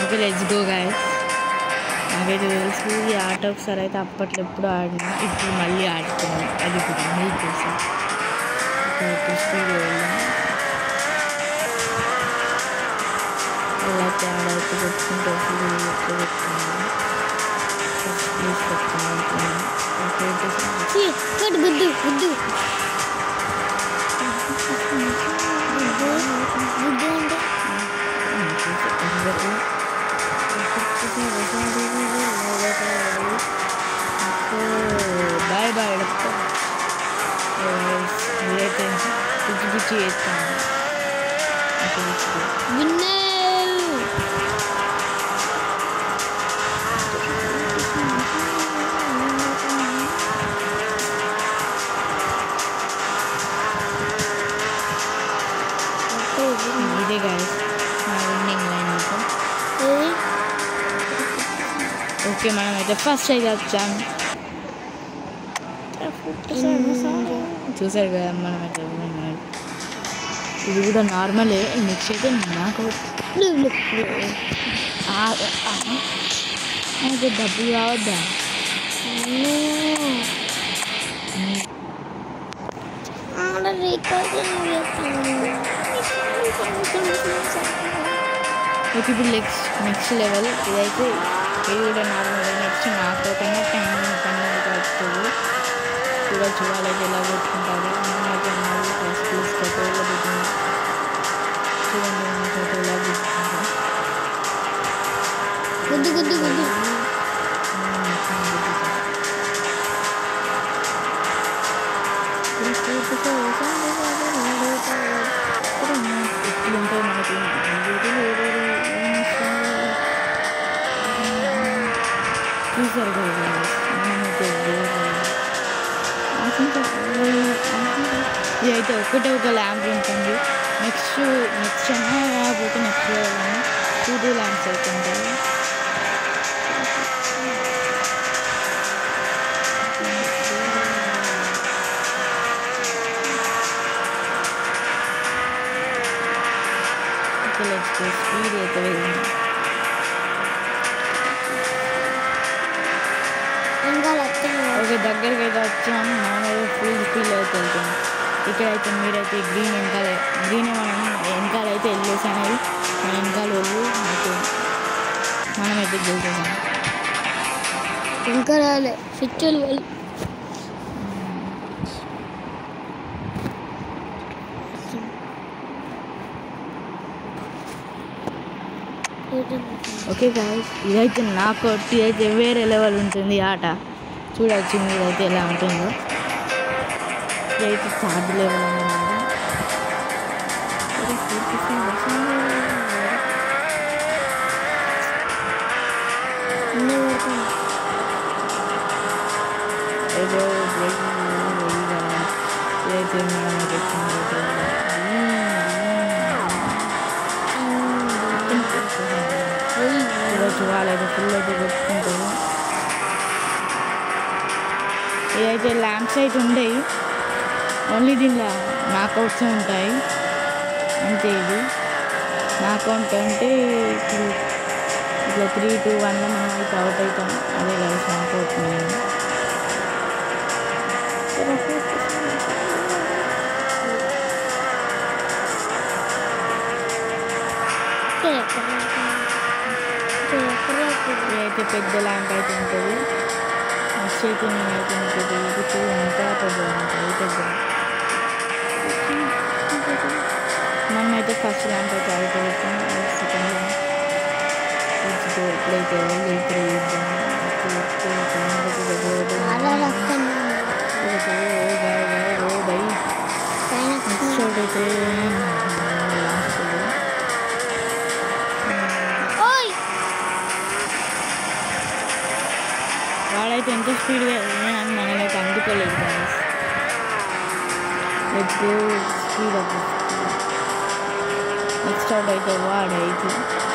Okay let's go guys నాకైతే తెలుసు ఈ ఆట ఒకసారి అయితే అప్పట్లో ఎప్పుడు ఆడినా ఇప్పుడు మళ్ళీ ఆడుతున్నాను అది కూడా మీకు తెలుసు ఇక్కడ స్టూడియో వెళ్ళాను అలా ఆడైతే పెట్టుకుంటే అసలు ఎట్లా పెట్టుకున్నాను ఫస్ట్ ప్లేస్ పెట్టుకున్నాను ఛీ, కట్ గుద్దు గుద్దు గుద్దు గుద్దు అంటే బాయ్ బాయ్ మీరైతే పిచ్చి పిచ్చి చేస్తాను విన్నర్ ఇదే గాయస్ నా విన్నింగ్ లైన్ అయితే ఏది ఓకే మనం అయితే ఫస్ట్ అయితే వచ్చాం చూసారు కదా మనం అయితే winner. ఇది కూడా నార్మలే నెక్స్ట్ అయితే నాకు లుక్ లుక్ ఆ- ఆ- నాకు డబ్బులు కావద్దా ఆడ రికార్డింగ్ ఓకే ఇప్పుడు నెక్స్ట్ నెక్స్ట్ లెవెల్ ఇదైతే ఇది కూడా నార్మల్ నెక్స్ట్ నాకు కన్నా టైం కన్నా అయితే వస్తుంది కూడా చూడాలైతే ఎలా కొట్టుకుంటారు మనమైతే మళ్ళీ ఫస్ట్ ప్లేస్ అయితే వెళ్ళబోతున్నాం చూడండి మనకైతే ఎలా కొట్టుకుంటారు గుద్దు గుద్దు గుద్దు ఎట్లుంటాయి మనకి చూసారు కదా మనమైతే ఇదైతే ఒకటే ఒక ల్యాంప్ ఉంటుంది నెక్స్ట్ నెక్స్ట్ అన్నా కాకపోతే నెక్స్ట్ టూ టూ ల్యాంప్స్ అయితే ఉంటాయి ఓకే లెట్స్ గో స్పీడ్ అయితే వెళ్ళింది ఇంకా లక్షలు ఒక దగ్గరికి అయితే వచ్చాం మనమైతే ఫుల్ స్పీడ్ అయితే వెళ్తాం ఇక్కడైతే మీరైతే గ్రీన్ వెనకాల గ్రీన్ మనం వెనకాల అయితే వెళ్ళేసి అనేది మన వెనకాల వెళ్ళి అయితే మనమైతే గెలుతాం ఇంకా రాలే పిక్చర్లు వెళ్ళి ఓకే గాయస్ ఇదైతే నాకు ఇదైతే వేరే లెవెల్ ఉంటుంది ఈ ఆట చూడవచ్చు మీరైతే ఎలా ఉంటుందో ఇదైతే థర్డ్ లెవెల్ అన్నమాట అన్నీ పెడతాను ఏదో బ్రేక్ వెయ్యిగా ఇదైతే మనం తెచ్చింది చూడొచ్చు వాళ్ళైతే ఫుల్ అయితే కొట్టుకుంటారు ఇదైతే ల్యాంప్స్ అయితే ఉండేవి ఓన్లీ దీనిలో నాకౌట్స్ ఉంటాయి అంతే ఇది నాకౌట్ అంటే ఇప్పుడు ఇట్లా త్రీ టూ వన్లో మనం అయితే అవుట్ అవుతాం అదే కదా నాకౌట్ నేను ఇదైతే పెద్ద ల్యాంప్ అయితే ఉంటుంది నెక్స్ట్ అయితే నేనైతే మీకు చూపించు ఇంకా పెద్ద ఉంటుంది పెద్ద మనమైతే ఫస్ట్ ల్యాంప్ అయితే అయిపోతాం సెకండ్ ల్యాంప్ ఇప్పుడైతే వెళ్తే అలా రక్కన్నా ఓ బై పైన నెక్స్ట్ షాట్ అయితే లాస్ట్ ఓయ్ వాడైతే ఎంత స్పీడ్గా అని మనమైతే అందుకోలేదు let's go speed up next out అయితే వాడైతే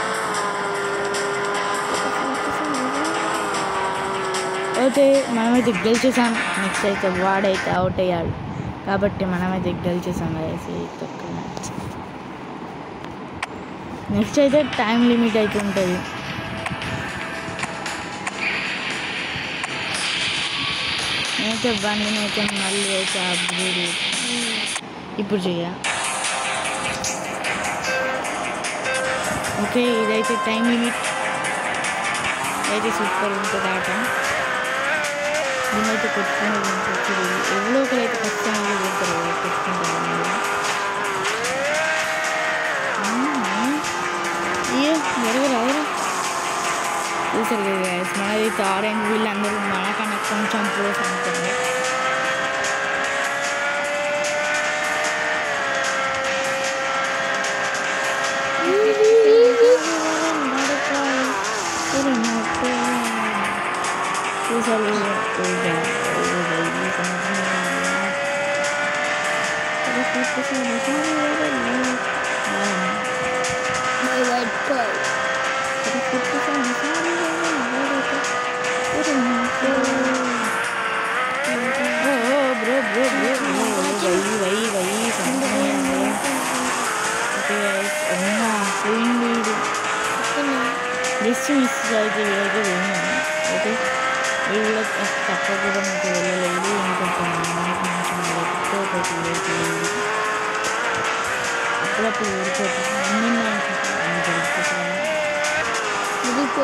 అయితే మనమైతే గెలిచేసాం నెక్స్ట్ అయితే వాడైతే అవుట్ అయ్యాడు కాబట్టి మనమైతే గెలిచేసాం అనేసి నెక్స్ట్ అయితే టైం లిమిట్ అయితే ఉంటుంది నేనైతే బండిని అయితే మళ్ళీ అయితే అప్గ్రేడ్ ఇప్పుడు చెయ్య ఓకే ఇదైతే టైం లిమిట్ అయితే సూపర్ ఉంటుంది ఆట దీన్నైతే కొట్టుకునేది ఉంటుంది ఎవరో ఒకరైతే ఖచ్చితంగా పోతారు కొట్టుకుంటారు అందరూ. అయ్యో జరగరాదురా చూసారు కదా guys, మనదైతే ఆరెంజ్ వీళ్ళందరూ మనకన్నా కొంచెం ప్రోస్ అనుకోండి చూసారు my white boy bro bro bro why why why okay అమ్మా పోయింది వీడు జస్ట్ మిస్ అయితే వీడైతే పోయింది ఓకే వీడు కూడా కాస్త తక్కువ కూడా మీకు వెళ్ళలేదు ఇంకొంచెం మనకి కొంచెం ఎక్కువ లేదు అప్పుడప్పుడు ఊరిపోతుంది అన్నీ అనుకుంటాను జరుగుతుంది ఇదిగో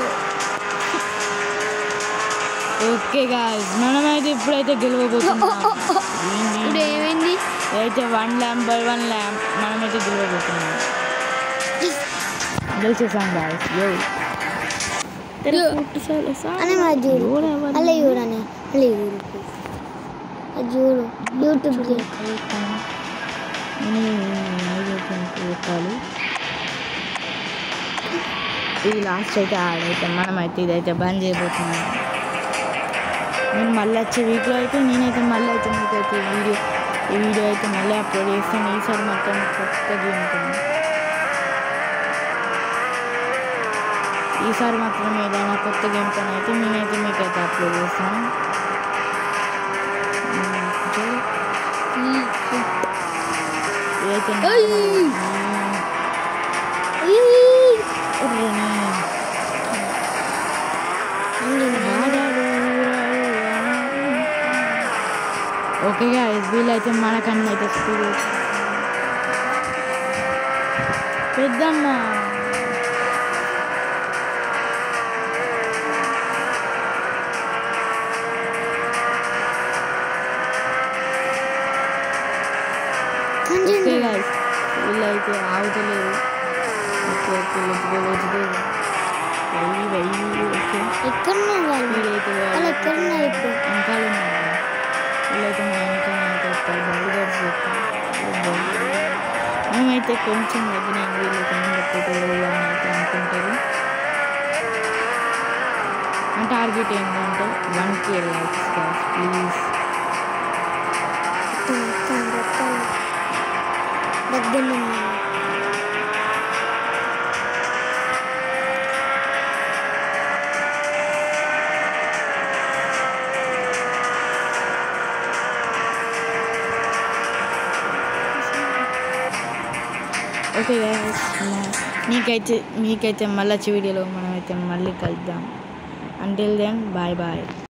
ఓకే గాయస్ మనమైతే ఇప్పుడైతే గెలవబోతున్నాం ఇప్పుడు ఏమైంది అయితే one lamp by one lamp మనమైతే గెలవబోతున్నాం గెలిచేసాం గాయస్ యో Yo. అనే మా చూడు అలా చూడనే అలా చూడు అది చూడు యూట్యూబ్ పెట్టాలి ఇది లాస్ట్ అయితే ఆడైతే మనమైతే ఇదైతే బంద్ చేయబోతున్నాం నేను మళ్ళీ వచ్చే వీక్లో అయితే నేనైతే మళ్ళీ అయితే మీకైతే వీడియో ఈ వీడియో అయితే మళ్ళీ అప్లోడ్ చేస్తాను ఈసారి మొత్తం కొత్త గేమ్ ఉంటుంది ఈసారి మాత్రం ఏదైనా కొత్త గేమ్తో అయితే నేనైతే మీకైతే అప్లోడ్ చేస్తాను ఉమ్, చూడు. ఇదైతే నా- ఏయ్! ఉర్రని. ఓకే గాయస్ వీళ్ళైతే మనకన్నా అయితే స్కూల్ పెద్దమ్మ ఓకే గాయస్ వీళ్ళైతే ఆగుతలేరు ఓకే ఓకే లెచ్చుకో లెచ్చుకో వెయ్యి వెయ్యి ఓకే ఎక్కడ వాళ్ళు వీళ్ళైతే వాళ్ళు ఎక్కడ ఉన్నారు ఇప్పుడు వెనకాల ఉన్నారు వీళ్ళైతే మా వెనకాల అయితే వస్తారు బౌలర్స్ మేమైతే కొంచెం దగ్గర వీళ్ళైతే ముందుకు అని అయితే అనుకుంటారు నా టార్గెట్ ఏంటంటే వన్ కే లైక్స్ ప్లీజ్ దగ్గర ఉన్నారు ఓకే guys, మా- మీకైతే మీకైతే మళ్ళీ వచ్చే వీడియోలో మనమైతే మళ్ళీ కలుద్దాం అంటిల్ దెన్ బాయ్ బాయ్